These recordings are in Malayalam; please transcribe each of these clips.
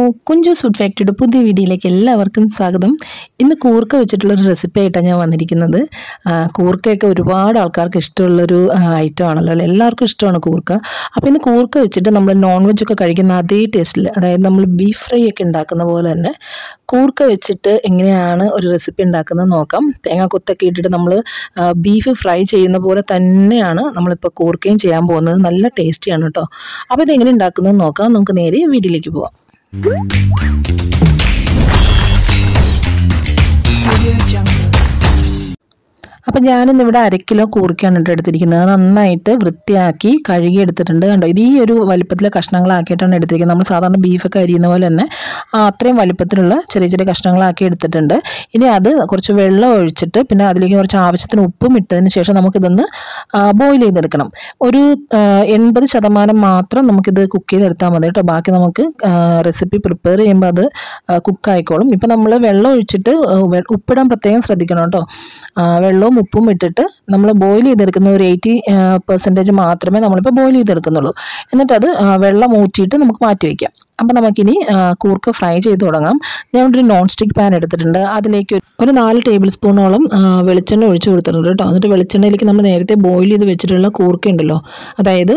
കുഞ്ചു ഫുഡ് ഫാക്ടറിയുടെ പുതിയ വീഡിയോയിലേക്ക് എല്ലാവർക്കും സ്വാഗതം ഇന്ന് കൂർക്ക വെച്ചിട്ടുള്ളൊരു റെസിപ്പി ആയിട്ടാണ് ഞാൻ വന്നിരിക്കുന്നത് ആ, കൂർക്കയൊക്കെ ഒരുപാട് ആൾക്കാർക്ക് ഇഷ്ടമുള്ളൊരു ഐറ്റം ആണല്ലോ അല്ലേ എല്ലാവർക്കും ഇഷ്ടമാണ് കൂർക്ക അപ്പോൾ ഇന്ന് കൂർക്ക വെച്ചിട്ട് നമ്മൾ നോൺ വെജ് ഒക്കെ കഴിക്കുന്ന അതേ ടേസ്റ്റിൽ അതായത് നമ്മൾ ബീഫ് ഫ്രൈ ഒക്കെ ഉണ്ടാക്കുന്ന പോലെ തന്നെ കൂർക്ക വെച്ചിട്ട് എങ്ങനെയാണ് ഒരു റെസിപ്പി ഉണ്ടാക്കുന്നത് നോക്കാം തേങ്ങ കൊത്തൊക്കെ ഇട്ടിട്ട് നമ്മൾ ബീഫ് ഫ്രൈ ചെയ്യുന്ന പോലെ തന്നെയാണ് നമ്മളിപ്പോൾ കൂർക്കയും ചെയ്യാൻ പോകുന്നത് നല്ല ടേസ്റ്റിയാണ് കേട്ടോ അപ്പോൾ ഇതെങ്ങനെ ഉണ്ടാക്കുന്നത് നോക്കാം നമുക്ക് നേരെ വീഡിയോയിലേക്ക് പോവാം അപ്പം ഞാനിന്ന് ഇവിടെ അര കിലോ കൂർക്കയാണ് കേട്ടോ എടുത്തിരിക്കുന്നത് അത് നന്നായിട്ട് വൃത്തിയാക്കി കഴുകി എടുത്തിട്ടുണ്ട് കണ്ടോ ഇത് ഈ ഒരു വലിപ്പത്തിലെ കഷ്ണങ്ങളാക്കിയിട്ടാണ് എടുത്തിരിക്കുന്നത് നമ്മൾ സാധാരണ ബീഫൊക്കെ അരിയുന്ന പോലെ തന്നെ ആ, അത്രയും വലിപ്പത്തിലുള്ള ചെറിയ ചെറിയ കഷ്ണങ്ങളാക്കി എടുത്തിട്ടുണ്ട് ഇനി അത് കുറച്ച് വെള്ളം ഒഴിച്ചിട്ട് പിന്നെ അതിലേക്ക് കുറച്ച് ആവശ്യത്തിന് ഉപ്പും ഇട്ടതിന് ശേഷം നമുക്കിതൊന്ന് ബോയിൽ ചെയ്തെടുക്കണം ഒരു ആ, എൺപത് ശതമാനം മാത്രം നമുക്കിത് കുക്ക് ചെയ്തെടുത്താൽ മതി കേട്ടോ ബാക്കി നമുക്ക് റെസിപ്പി പ്രിപ്പയർ ചെയ്യുമ്പോൾ അത് കുക്ക് ആയിക്കോളും ഇപ്പം നമ്മൾ വെള്ളം ഒഴിച്ചിട്ട് ആ, വെ- ഉപ്പിടാൻ പ്രത്യേകം ശ്രദ്ധിക്കണം കേട്ടോ ആ, വെള്ളവും ഉപ്പും ഇട്ടിട്ട് നമ്മൾ ബോയിൽ ചെയ്തെടുക്കുന്ന ഒരു എയ്റ്റി പെർസെൻറ്റേജ് മാത്രമേ നമ്മളിപ്പോൾ ബോയിൽ ചെയ്തെടുക്കുന്നുള്ളൂ എന്നിട്ടത് ആ, വെള്ളം ഊറ്റിയിട്ട് നമുക്ക് മാറ്റി വയ്ക്കാം അപ്പം നമുക്കിനി ആ, കൂർക്ക ഫ്രൈ ചെയ്ത് തുടങ്ങാം ഞാൻ ഇവിടെ ഒരു നോൺ സ്റ്റിക്ക് പാൻ എടുത്തിട്ടുണ്ട് അതിലേക്ക് ഒരു- ഒരു നാല് ടേബിൾ സ്പൂണോളം ആ, വെളിച്ചെണ്ണ ഒഴിച്ച് കൊടുത്തിട്ടുണ്ട് കേട്ടോ എന്നിട്ട് വെളിച്ചെണ്ണയിലേക്ക് നമ്മൾ നേരത്തെ ബോയിൽ ചെയ്ത് വെച്ചിട്ടുള്ള കൂർക്ക ഉണ്ടല്ലോ അതായത്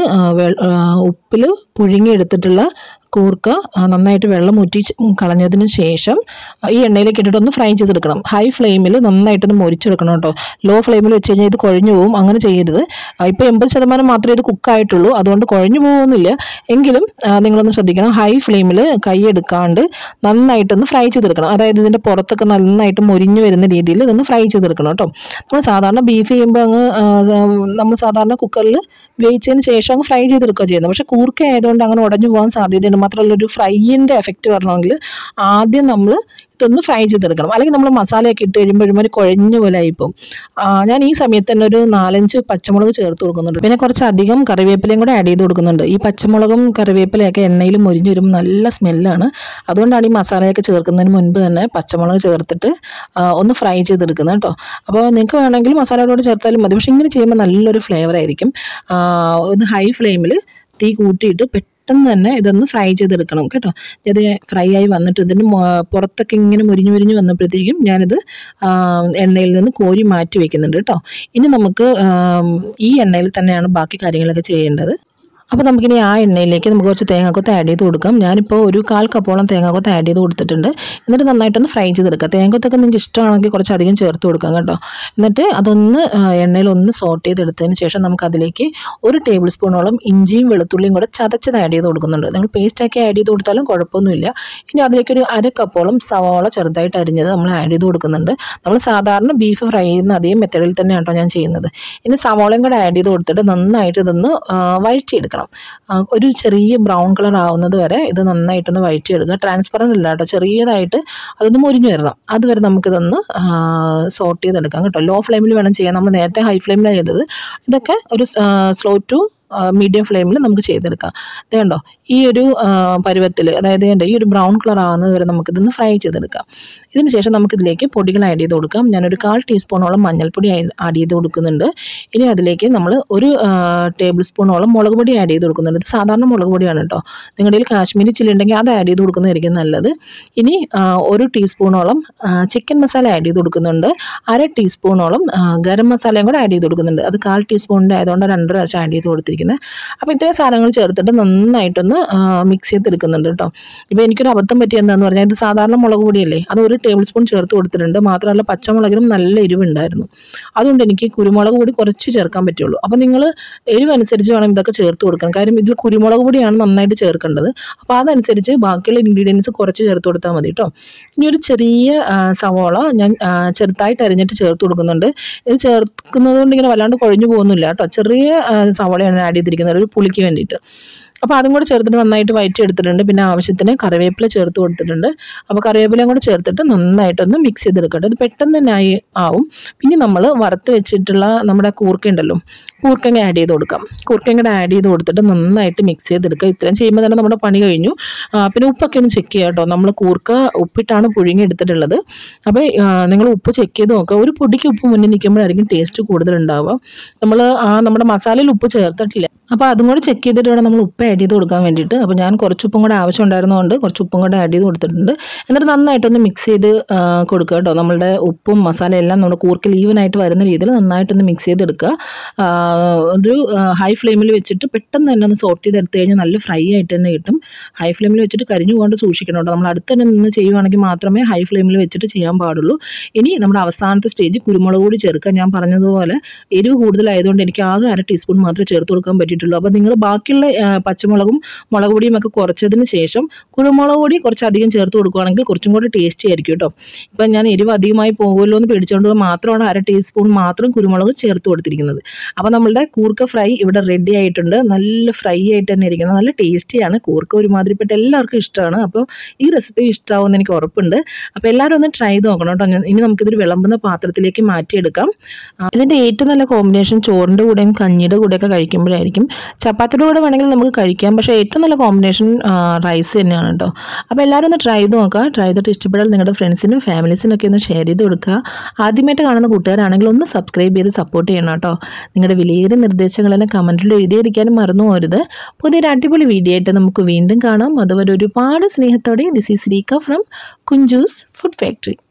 ഉപ്പിൽ പുഴുങ്ങിയെടുത്തിട്ടുള്ള കൂർക്ക ആ, നന്നായിട്ട് വെള്ളം ഊറ്റി ച്- കളഞ്ഞതിന് ശേഷം ആ, ഈ എണ്ണയിലേക്ക് ഇട്ടിട്ട് ഒന്ന് ഫ്രൈ ചെയ്തെടുക്കണം ഹൈ ഫ്ലെയിമിൽ നന്നായിട്ടൊന്ന് മൊരിച്ചെടുക്കണം കേട്ടോ ലോ ഫ്ലെയിമിൽ വെച്ച് കഴിഞ്ഞാൽ ഇത് കുഴഞ്ഞു പോകും അങ്ങനെ ചെയ്യരുത് ആ, ഇപ്പോൾ എൺപത് ശതമാനം മാത്രമേ ഇത് കുക്കായിട്ടുള്ളൂ അതുകൊണ്ട് കുഴഞ്ഞു പോകുന്നില്ല എങ്കിലും ആ, നിങ്ങളൊന്ന് ശ്രദ്ധിക്കണം ഹൈ ഫ്ലെയിമിൽ കൈ എടുക്കാണ്ട് നന്നായിട്ടൊന്ന് ഫ്രൈ ചെയ്തെടുക്കണം അതായത് ഇതിൻ്റെ പുറത്തൊക്കെ നന്നായിട്ട് മൊരിഞ്ഞു വരുന്ന രീതിയിൽ ഇതൊന്ന് ഫ്രൈ ചെയ്തെടുക്കണം കേട്ടോ നമ്മൾ സാധാരണ ബീഫ് ചെയ്യുമ്പോൾ അങ്ങ് ആ, നമ്മൾ സാധാരണ കുക്കറിൽ വേവിച്ചതിന് ശേഷം അങ്ങ് ഫ്രൈ ചെയ്തെടുക്കുക ചെയ്യുന്നത് പക്ഷേ കൂർക്ക ആയതുകൊണ്ട് അങ്ങനെ ഉടഞ്ഞു പോകാൻ സാധ്യതയുണ്ട് മാത്രമല്ല ഒരു ഫ്രൈയിൻ്റെ എഫക്റ്റ് വരണമെങ്കിൽ ആദ്യം നമ്മൾ ഇതൊന്ന് ഫ്രൈ ചെയ്തെടുക്കണം അല്ലെങ്കിൽ നമ്മൾ മസാലയൊക്കെ ഇട്ട് കഴിയുമ്പോഴും ഒരു കുഴഞ്ഞ പോലെ ആയിപ്പോവും ആ, ഞാൻ ഈ സമയത്ത് തന്നെ ഒരു നാലഞ്ച് പച്ചമുളക് ചേർത്ത് കൊടുക്കുന്നുണ്ട് പിന്നെ കുറച്ച് അധികം കറിവേപ്പിലയും കൂടെ ആഡ് ചെയ്ത് കൊടുക്കുന്നുണ്ട് ഈ പച്ചമുളകും കറിവേപ്പിലയൊക്കെ എണ്ണയിൽ മുരിഞ്ഞ് വരുമ്പോൾ നല്ല സ്മെല്ലാണ് അതുകൊണ്ടാണ് ഈ മസാലയൊക്കെ ചേർക്കുന്നതിന് മുൻപ് തന്നെ പച്ചമുളക് ചേർത്തിട്ട് ആ, ഒന്ന് ഫ്രൈ ചെയ്തെടുക്കുന്നത് കേട്ടോ അപ്പോൾ നിങ്ങൾക്ക് വേണമെങ്കിൽ മസാലയോട് ചേർത്താലും മതി പക്ഷേ ഇങ്ങനെ ചെയ്യുമ്പോൾ നല്ലൊരു ഫ്ലേവർ ആയിരിക്കും ആ, ഒന്ന് ഹൈ ഫ്ലെയിമിൽ തീ കൂട്ടിയിട്ട് പെട്ടെന്ന് തന്നെ ഇതൊന്ന് ഫ്രൈ ചെയ്തെടുക്കണം കേട്ടോ ഇത് ഫ്രൈ ആയി വന്നിട്ട് ഇതിന് മൊ- പുറത്തൊക്കെ ഇങ്ങനെ മുരിഞ്ഞു മുരിഞ്ഞു വന്നപ്പോഴത്തേക്കും ഞാനിത് ആ, എണ്ണയിൽ നിന്ന് കോരി മാറ്റി വെക്കുന്നുണ്ട് കേട്ടോ ഇനി നമുക്ക് ആം, ഈ എണ്ണയിൽ തന്നെയാണ് ബാക്കി കാര്യങ്ങളൊക്കെ ചെയ്യേണ്ടത് അപ്പോൾ നമുക്കിനി ആ എണ്ണയിലേക്ക് നമുക്ക് കുറച്ച് തേങ്ങാക്കൊത്ത് ആഡ് ചെയ്ത് കൊടുക്കാം ഞാനിപ്പോൾ ഒരു കാൽ കപ്പോളം തേങ്ങാക്കൊത്ത് ആഡ് ചെയ്ത് കൊടുത്തിട്ടുണ്ട് എന്നിട്ട് നന്നായിട്ടൊന്ന് ഫ്രൈ ചെയ്തെടുക്കുക തേങ്ങക്കൊത്തൊക്കെ നിങ്ങൾക്ക് ഇഷ്ടമാണെങ്കിൽ കുറച്ച് അധികം ചേർത്ത് കൊടുക്കാം കേട്ടോ എന്നിട്ട് അതൊന്ന് ആ, എണ്ണയിൽ ഒന്ന് സോട്ട് ചെയ്തെടുത്തതിന് ശേഷം നമുക്ക് അതിലേക്ക് ഒരു ടേബിൾ സ്പൂണോളം ഇഞ്ചിയും വെളുത്തുള്ളിയും കൂടെ ചതച്ചത് ആഡ് ചെയ്ത് കൊടുക്കുന്നുണ്ട് നിങ്ങൾ പേസ്റ്റാക്കി ആഡ് ചെയ്ത് കൊടുത്താലും കുഴപ്പമൊന്നുമില്ല ഇനി അതിലേക്ക് ഒരു അര കപ്പോളം സവാള ചെറുതായിട്ട് അരിഞ്ഞത് നമ്മൾ ആഡ് ചെയ്ത് കൊടുക്കുന്നുണ്ട് നമ്മൾ സാധാരണ ബീഫ് ഫ്രൈ ചെയ്യുന്ന അതേ മെത്തേഡിൽ തന്നെ കേട്ടോ ഞാൻ ചെയ്യുന്നത് ഇനി സവാളയും കൂടെ ആഡ് ചെയ്ത് കൊടുത്തിട്ട് നന്നായിട്ട് ഇതൊന്ന് ആ, വഴറ്റിയെടുക്കണം ആ, ഒരു ചെറിയ ബ്രൗൺ കളർ ആവുന്നത് വരെ ഇത് നന്നായിട്ടൊന്ന് വഴറ്റിയെടുക്കുക ട്രാൻസ്പെറൻ്റ് അല്ല കേട്ടോ ചെറിയതായിട്ട് അതൊന്ന് മുരിഞ്ഞു വരണം അതുവരെ നമുക്കിതൊന്ന് സോട്ട് ചെയ്തെടുക്കാം കേട്ടോ ലോ ഫ്ലെയിമിൽ വേണം ചെയ്യാൻ നമ്മൾ നേരത്തെ ഹൈ ഫ്ലെയിമിലാണ് ചെയ്തത് ഇതൊക്കെ ഒരു സ്ലോ ടു മീഡിയം ഫ്ലെയിമിൽ നമുക്ക് ചെയ്തെടുക്കാം ഇത് കണ്ടോ ഈ ഒരു പരുവത്തിൽ അതായത് കണ്ടോ ഈ ഒരു ബ്രൗൺ കളർ ആവുന്നത് വരെ നമുക്കിതൊന്ന് ഫ്രൈ ചെയ്തെടുക്കാം ഇതിന് ശേഷം നമുക്കിതിലേക്ക് പൊടികൾ ആഡ് ചെയ്ത് കൊടുക്കാം ഞാനൊരു കാൽ ടീസ്പൂണോളം മഞ്ഞൾപ്പൊടി ആഡ് ചെയ്ത് കൊടുക്കുന്നുണ്ട് ഇനി അതിലേക്ക് നമ്മൾ ഒരു ടേബിൾ സ്പൂണോളം മുളക് പൊടി ആഡ് ചെയ്ത് കൊടുക്കുന്നുണ്ട് ഇത് സാധാരണ മുളക് പൊടിയാണ് കേട്ടോ നിങ്ങളുടെ കയ്യിൽ കാശ്മീരി ചില്ലി ഉണ്ടെങ്കിൽ അത് ആഡ് ചെയ്ത് കൊടുക്കുന്നതായിരിക്കും നല്ലത് ഇനി ആ, ഒരു ടീസ്പൂണോളം ചിക്കൻ മസാല ആഡ് ചെയ്ത് കൊടുക്കുന്നുണ്ട് അര ടീസ്പൂണോളം ആ, ഗരം മസാലയും കൂടെ ആഡ് ചെയ്ത് കൊടുക്കുന്നുണ്ട് അത് കാൽ ടീസ്പൂണിൻ്റെ ആയതുകൊണ്ട് രണ്ട് പ്രാവശ്യം ആഡ് ചെയ്ത് കൊടുത്തിരിക്കുന്നത് അപ്പോൾ ഇത്രയും സാധനങ്ങൾ ചേർത്തിട്ട് നന്നായിട്ടൊന്ന് മിക്സ് ചെയ്തെടുക്കുന്നുണ്ട് കേട്ടോ ഇപ്പോൾ എനിക്കൊരു അബദ്ധം പറ്റിയ എന്താണെന്ന് പറഞ്ഞാൽ ഇത് സാധാരണ മുളക് പൊടിയല്ലേ അത് ഒരു ടേബിൾ സ്പൂൺ ചേർത്ത് കൊടുത്തിട്ടുണ്ട് മാത്രമല്ല പച്ചമുളകിനും നല്ല എരിവുണ്ടായിരുന്നു അതുകൊണ്ട് എനിക്ക് കുരുമുളക് പൊടി കുറച്ച് ചേർക്കാൻ പറ്റുള്ളൂ അപ്പോൾ നിങ്ങൾ എരിവ് അനുസരിച്ച് വേണം ഇതൊക്കെ ചേർത്ത് കൊടുക്കാൻ കാര്യം ഇതിൽ കുരുമുളക് പൊടിയാണ് നന്നായിട്ട് ചേർക്കേണ്ടത് അപ്പോൾ അതനുസരിച്ച് ബാക്കിയുള്ള ഇൻഗ്രീഡിയൻസ് കുറച്ച് ചേർത്ത് കൊടുത്താൽ മതി കേട്ടോ ഇനി ഒരു ചെറിയ ആ, സവോള ഞാൻ ആ, ചെറുതായിട്ട് അരിഞ്ഞിട്ട് ചേർത്ത് കൊടുക്കുന്നുണ്ട് ഇത് ചേർക്കുന്നത് കൊണ്ട് ഇങ്ങനെ വല്ലാണ്ട് കുഴഞ്ഞു പോകുന്നില്ല കേട്ടോ ചെറിയ ആ, സവോളയാണ് ആഡ് ചെയ്തിരിക്കുന്നത് ഒരു പുളിക്ക് വേണ്ടിയിട്ട് അപ്പോൾ അതും കൂടെ ചേർത്തിട്ട് നന്നായിട്ട് വയറ്റി എടുത്തിട്ടുണ്ട് പിന്നെ ആവശ്യത്തിന് കറിവേപ്പില ചേർത്ത് കൊടുത്തിട്ടുണ്ട് അപ്പോൾ കറിവേപ്പിലയും കൂടെ ചേർത്തിട്ട് നന്നായിട്ടൊന്ന് മിക്സ് ചെയ്തെടുക്കട്ടെ ഇത് പെട്ടെന്ന് തന്നെ ആയി ആവും പിന്നെ നമ്മൾ വറുത്ത് വെച്ചിട്ടുള്ള നമ്മുടെ കൂർക്ക ഉണ്ടല്ലോ കൂർക്കങ്ങ ആഡ് ചെയ്ത് കൊടുക്കാം കൂർക്കങ്ങയുടെ ആഡ് ചെയ്ത് കൊടുത്തിട്ട് നന്നായിട്ട് മിക്സ് ചെയ്തെടുക്കുക ഇത്രയും ചെയ്യുമ്പോൾ തന്നെ നമ്മുടെ പണി കഴിഞ്ഞു ആ, പിന്നെ ഉപ്പൊക്കെ ഒന്ന് ചെക്ക് ചെയ്യുക കേട്ടോ നമ്മൾ കൂർക്ക ഉപ്പിട്ടാണ് പുഴുങ്ങി എടുത്തിട്ടുള്ളത് അപ്പോൾ നിങ്ങൾ ഉപ്പ് ചെക്ക് ചെയ്ത് നോക്കുക ഒരു പൊടിക്ക് ഉപ്പ് മുന്നിൽ നിൽക്കുമ്പോഴായിരിക്കും ടേസ്റ്റ് കൂടുതൽ ഉണ്ടാവുക നമ്മൾ ആ നമ്മുടെ മസാലയിൽ ഉപ്പ് ചേർത്തിട്ടില്ല അപ്പോൾ അതും കൂടി ചെക്ക് ചെയ്തിട്ട് വേണം നമ്മൾ ഉപ്പ് ആഡ് ചെയ്ത് കൊടുക്കാൻ വേണ്ടിയിട്ട് അപ്പോൾ ഞാൻ കുറച്ച് ഉപ്പും കൂടെ ആവശ്യം ഉണ്ടായിരുന്നതുകൊണ്ട് കുറച്ച് ഉപ്പും കൂടെ ആഡ് ചെയ്ത് കൊടുത്തിട്ടുണ്ട് എന്നിട്ട് നന്നായിട്ടൊന്ന് മിക്സ് ചെയ്ത് ആ, കൊടുക്കുക കേട്ടോ നമ്മളുടെ ഉപ്പും മസാല എല്ലാം നമ്മുടെ കൂർക്കിൽ ഈവനായിട്ട് വരുന്ന രീതിയിൽ നന്നായിട്ടൊന്ന് മിക്സ് ചെയ്തെടുക്കുക ആ, ഒരു ഹൈ ഫ്ലെയിമിൽ വെച്ചിട്ട് പെട്ടെന്ന് തന്നെ ഒന്ന് സോർട്ട് ചെയ്തെടുത്ത് കഴിഞ്ഞാൽ നല്ല ഫ്രൈ ആയിട്ട് തന്നെ കിട്ടും ഹൈ ഫ്ലെയിമിൽ വെച്ചിട്ട് കരിഞ്ഞു പോകാണ്ട് സൂക്ഷിക്കണം കേട്ടോ നമ്മൾ അടുത്ത് തന്നെ നിന്ന് ചെയ്യുവാണെങ്കിൽ മാത്രമേ ഹൈ ഫ്ലെയിമിൽ വെച്ചിട്ട് ചെയ്യാൻ പാടുള്ളൂ ഇനി നമ്മുടെ അവസാനത്തെ സ്റ്റേജ് കുരുമുളക് കൂടി ചേർക്കുക ഞാൻ പറഞ്ഞതുപോലെ എരിവ് കൂടുതലായതുകൊണ്ട് എനിക്ക് ആകെ അര ടീസ്പൂൺ മാത്രമേ ചേർത്ത് കൊടുക്കാൻ പറ്റിയിട്ടുള്ളൂ അപ്പോൾ നിങ്ങൾ ബാക്കിയുള്ള ആ, പച്ചമുളകും മുളക് പൊടിയും ഒക്കെ കുറച്ചതിന് ശേഷം കുരുമുളക് പൊടി കുറച്ചധികം ചേർത്ത് കൊടുക്കുകയാണെങ്കിൽ കുറച്ചും കൂടി ടേസ്റ്റി ആയിരിക്കും കേട്ടോ ഇപ്പം ഞാൻ എരിവ് അധികമായി പോകുമല്ലോ എന്ന് പേടിച്ചുകൊണ്ട് മാത്രമാണ് അര ടീസ്പൂൺ മാത്രം കുരുമുളക് ചേർത്ത് കൊടുത്തിരിക്കുന്നത് അപ്പോൾ നമ്മളുടെ കൂർക്ക ഫ്രൈ ഇവിടെ റെഡി ആയിട്ടുണ്ട് നല്ല ഫ്രൈ ആയിട്ട് തന്നെ ഇരിക്കുന്നത് നല്ല ടേസ്റ്റിയാണ് കൂർക്ക ഒരുമാതിരിപ്പെട്ട എല്ലാവർക്കും ഇഷ്ടമാണ് അപ്പോൾ ഈ റെസിപ്പി ഇഷ്ടമാവുമെന്ന് എനിക്ക് ഉറപ്പുണ്ട് അപ്പോൾ എല്ലാവരും ഒന്ന് ട്രൈ ചെയ്ത് നോക്കണം കേട്ടോ ഞാൻ- ഇനി നമുക്കിതൊരു വിളമ്പുന്ന പാത്രത്തിലേക്ക് മാറ്റിയെടുക്കാം ആ, ഇതിൻ്റെ ഏറ്റവും നല്ല കോമ്പിനേഷൻ ചോറിൻ്റെ കൂടെയും കഞ്ഞിയുടെ കൂടെയൊക്കെ കഴിക്കുമ്പോഴായിരിക്കും ചപ്പാത്തിയുടെ കൂടെ വേണമെങ്കിൽ നമുക്ക് കഴിക്കാം പക്ഷേ ഏറ്റവും നല്ല കോമ്പിനേഷൻ റൈസ് തന്നെയാണ് കേട്ടോ അപ്പോൾ എല്ലാവരും ഒന്ന് ട്രൈ ചെയ്ത് നോക്കുക ട്രൈ ചെയ്തിട്ട് ഇഷ്ടപ്പെട്ടാൽ നിങ്ങളുടെ ഫ്രണ്ട്സിനും ഫാമിലീസിനും ഒക്കെ ഒന്ന് ഷെയർ ചെയ്ത് കൊടുക്കുക ആദ്യമായിട്ട് കാണുന്ന കൂട്ടുകാരാണെങ്കിൽ ഒന്ന് സബ്സ്ക്രൈബ് ചെയ്ത് സപ്പോർട്ട് ചെയ്യണം കേട്ടോ നിങ്ങളുടെ വിലയേറിയ നിർദ്ദേശങ്ങളെല്ലാം കമൻറ്റിൽ എഴുതിയിരിക്കാനും മറന്നു പോരുത് പുതിയൊരു അടിപൊളി വീഡിയോ ആയിട്ട് നമുക്ക് വീണ്ടും കാണാം അതുവരെ ഒരുപാട് സ്നേഹത്തോടെ this is Reeka from Kunjus food factory